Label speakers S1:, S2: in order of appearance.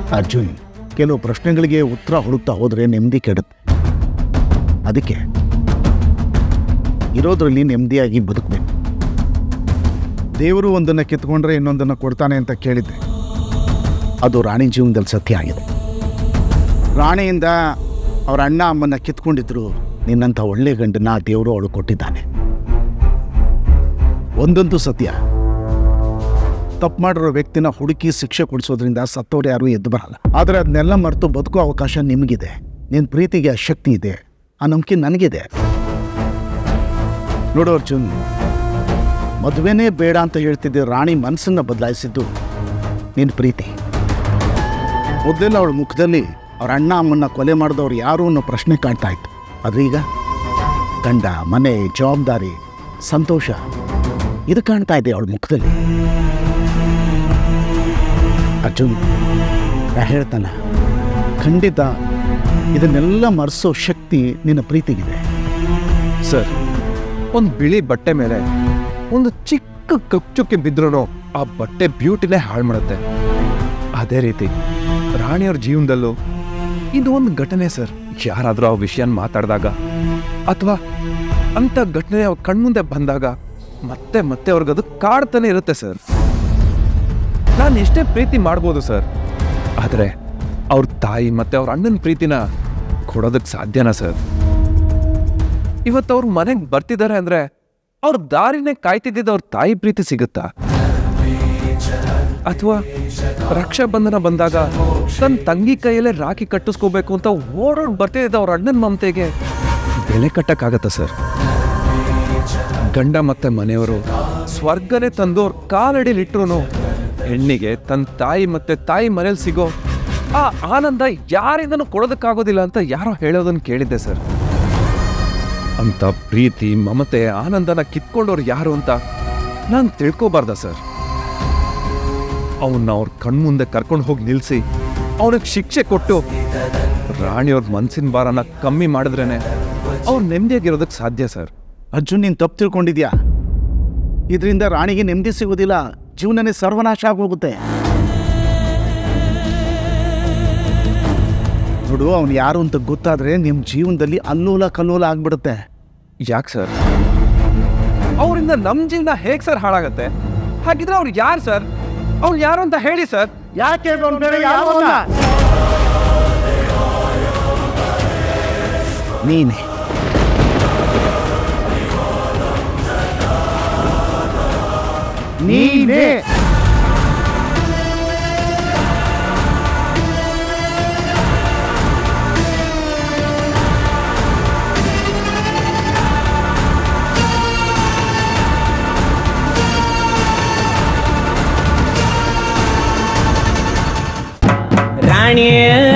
S1: ಅರ್ಜುನ್ ಕೆಲವು ಪ್ರಶ್ನೆಗಳಿಗೆ ಉತ್ತರ ಹುಡುಕ್ತಾ ಹೋದರೆ ನೆಮ್ಮದಿ ಕೆಡುತ್ತೆ ಅದಕ್ಕೆ ಇರೋದ್ರಲ್ಲಿ ನೆಮ್ಮದಿಯಾಗಿ ಬದುಕಬೇಕು ದೇವರು ಒಂದನ್ನು ಕಿತ್ಕೊಂಡ್ರೆ ಇನ್ನೊಂದನ್ನು ಕೊಡ್ತಾನೆ ಅಂತ ಕೇಳಿದ್ದೆ ಅದು ರಾಣಿ ಜೀವನದಲ್ಲಿ ಸತ್ಯ ಆಗಿದೆ ರಾಣಿಯಿಂದ ಅವ್ರ ಅಣ್ಣ ಅಮ್ಮನ್ನ ಕಿತ್ಕೊಂಡಿದ್ರು ನಿನ್ನಂಥ ಒಳ್ಳೆ ಗಂಡನ್ನ ದೇವರು ಅವಳು ಕೊಟ್ಟಿದ್ದಾನೆ ಒಂದಂತೂ ಸತ್ಯ ತಪ್ಪು ಮಾಡಿರೋ ವ್ಯಕ್ತಿನ ಹುಡುಕಿ ಶಿಕ್ಷೆ ಕೊಡಿಸೋದ್ರಿಂದ ಸತ್ತೋರು ಯಾರೂ ಎದ್ದು ಬರಲ್ಲ ಆದರೆ ಅದನ್ನೆಲ್ಲ ಮರೆತು ಬದುಕೋ ಅವಕಾಶ ನಿಮಗಿದೆ ನಿನ್ನ ಪ್ರೀತಿಗೆ ಆ ಶಕ್ತಿ ಇದೆ ಆ ನಂಬಿಕೆ ನನಗಿದೆ ನೋಡು ಅರ್ಜುನ್ ಮದುವೆನೇ ಬೇಡ ಅಂತ ಹೇಳ್ತಿದ್ದೆ ರಾಣಿ ಮನಸ್ಸನ್ನು ಬದಲಾಯಿಸಿದ್ದು ನಿನ್ನ ಪ್ರೀತಿ ಮೊದಲೆಲ್ಲ ಅವಳ ಮುಖದಲ್ಲಿ ಅವ್ರ ಅಣ್ಣ ಅಮ್ಮನ್ನ ಕೊಲೆ ಮಾಡಿದವ್ರು ಯಾರು ಅನ್ನೋ ಪ್ರಶ್ನೆ ಕಾಡ್ತಾ ಇತ್ತು ಆದ್ರೆ ಈಗ ಗಂಡ ಮನೆ ಜವಾಬ್ದಾರಿ ಸಂತೋಷ ಇದು ಕಾಣ್ತಾ ಇದೆ ಅವಳ ಮುಖದಲ್ಲಿ ಅರ್ಜುನ್ ನಾ ಹೇಳ್ತಾನ ಖಂಡಿತ ಇದನ್ನೆಲ್ಲ ಮರೆಸೋ ಶಕ್ತಿ ನಿನ್ನ ಪ್ರೀತಿಗಿದೆ
S2: ಸರ್ ಒಂದು ಬಿಳಿ ಬಟ್ಟೆ ಮೇಲೆ ಒಂದು ಚಿಕ್ಕ ಕಚ್ಚುಕ್ಕೆ ಬಿದ್ರೂ ಆ ಬಟ್ಟೆ ಬ್ಯೂಟಿನೇ ಹಾಳು ಮಾಡುತ್ತೆ ಅದೇ ರೀತಿ ರಾಣಿಯವ್ರ ಜೀವನದಲ್ಲೂ ಇದು ಒಂದು ಘಟನೆ ಸರ್ ಯಾರಾದರೂ ಆ ವಿಷಯನ ಮಾತಾಡಿದಾಗ ಅಥವಾ ಅಂಥ ಘಟನೆ ಅವ್ರ ಕಣ್ಮುಂದೆ ಬಂದಾಗ ಮತ್ತೆ ಮತ್ತೆ ಅವ್ರಿಗದು ಕಾಡ್ತಾನೆ ಇರುತ್ತೆ ಸರ್ ನಾನು ಎಷ್ಟೇ ಪ್ರೀತಿ ಮಾಡ್ಬೋದು ಸರ್ ಆದರೆ ಅವ್ರ ತಾಯಿ ಮತ್ತೆ ಅವ್ರ ಅಣ್ಣನ ಪ್ರೀತಿನ ಕೊಡೋದಕ್ಕೆ ಸಾಧ್ಯನಾ ಸರ್ ಇವತ್ತು ಅವ್ರ ಮನೆಗೆ ಬರ್ತಿದ್ದಾರೆ ಅಂದ್ರೆ ಅವ್ರ ದಾರಿನೇ ಕಾಯ್ತಿದ್ದಿದ್ದು ಅವ್ರ ತಾಯಿ ಪ್ರೀತಿ ಸಿಗುತ್ತಾ ಅಥವಾ ರಕ್ಷಾ ಬಂಧನ ಬಂದಾಗ ತನ್ನ ತಂಗಿ ಕೈಯಲ್ಲೇ ರಾಖಿ ಕಟ್ಟಿಸ್ಕೋಬೇಕು ಅಂತ ಓಡೋಡ್ ಬರ್ತಿದ್ದ ಅವ್ರ ಅಣ್ಣನ ಮಮತೆಗೆ ಬೆಲೆ ಕಟ್ಟಕ್ಕಾಗತ್ತಾ ಸರ್ ಗಂಡ ಮತ್ತೆ ಮನೆಯವರು ಸ್ವರ್ಗನೇ ತಂದು ಅವ್ರ ಕಾಲಡಿಲಿಟ್ರು ಹೆಣ್ಣಿಗೆ ತನ್ನ ತಾಯಿ ಮತ್ತೆ ತಾಯಿ ಮನೇಲಿ ಸಿಗೋ ಆ ಆನಂದ ಯಾರಿಂದನೂ ಕೊಡೋದಕ್ಕಾಗೋದಿಲ್ಲ ಅಂತ ಯಾರೋ ಹೇಳೋದನ್ನ ಕೇಳಿದ್ದೆ ಸರ್ ಅಂತ ಪ್ರೀತಿ ಮಮತೆ ಆನಂದನ ಕಿತ್ಕೊಂಡವ್ರು ಯಾರು ಅಂತ ನಾನು ತಿಳ್ಕೊಬಾರ್ದ ಸರ್ ಅವನ್ನ ಅವ್ರ ಕಣ್ಮುಂದೆ ಕರ್ಕೊಂಡು ಹೋಗಿ ನಿಲ್ಲಿಸಿ ಅವನಿಗೆ ಶಿಕ್ಷೆ ಕೊಟ್ಟು ರಾಣಿಯವ್ರ ಮನ್ಸಿನ ಭಾರನ ಕಮ್ಮಿ ಮಾಡಿದ್ರೇನೆ ಅವ್ರು ನೆಮ್ಮದಿಯಾಗಿರೋದಕ್ಕೆ ಸಾಧ್ಯ ಸರ್
S1: ಅರ್ಜುನ್ ನೀನು ತಪ್ಪು ತಿಳ್ಕೊಂಡಿದ್ಯಾ ಇದರಿಂದ ರಾಣಿಗೆ ನೆಮ್ಮದಿ ಸಿಗೋದಿಲ್ಲ ಜೀವನನೇ ಸರ್ವನಾಶ ಆಗೋಗುತ್ತೆ ನೋಡು ಅವನು ಯಾರು ಅಂತ ಗೊತ್ತಾದ್ರೆ ನಿಮ್ಮ ಜೀವನದಲ್ಲಿ ಅಲ್ಲೋಲ ಕಲ್ಲೋಲ ಆಗ್ಬಿಡುತ್ತೆ
S2: ಯಾಕೆ ಸರ್ ಅವರಿಂದ ನಮ್ಮ ಜೀವನ ಹೇಗೆ ಸರ್ ಹಾಳಾಗತ್ತೆ ಹಾಗಿದ್ರೆ ಅವ್ರು ಯಾರು ಸರ್ ಅವ್ರು ಯಾರು ಅಂತ ಹೇಳಿ ಸರ್
S1: ಯಾಕೆ ಬೇರೆ ಯಾವಲ್ಲ ನೀನೆ ನೀನೇ
S3: ರಾಣಿಯ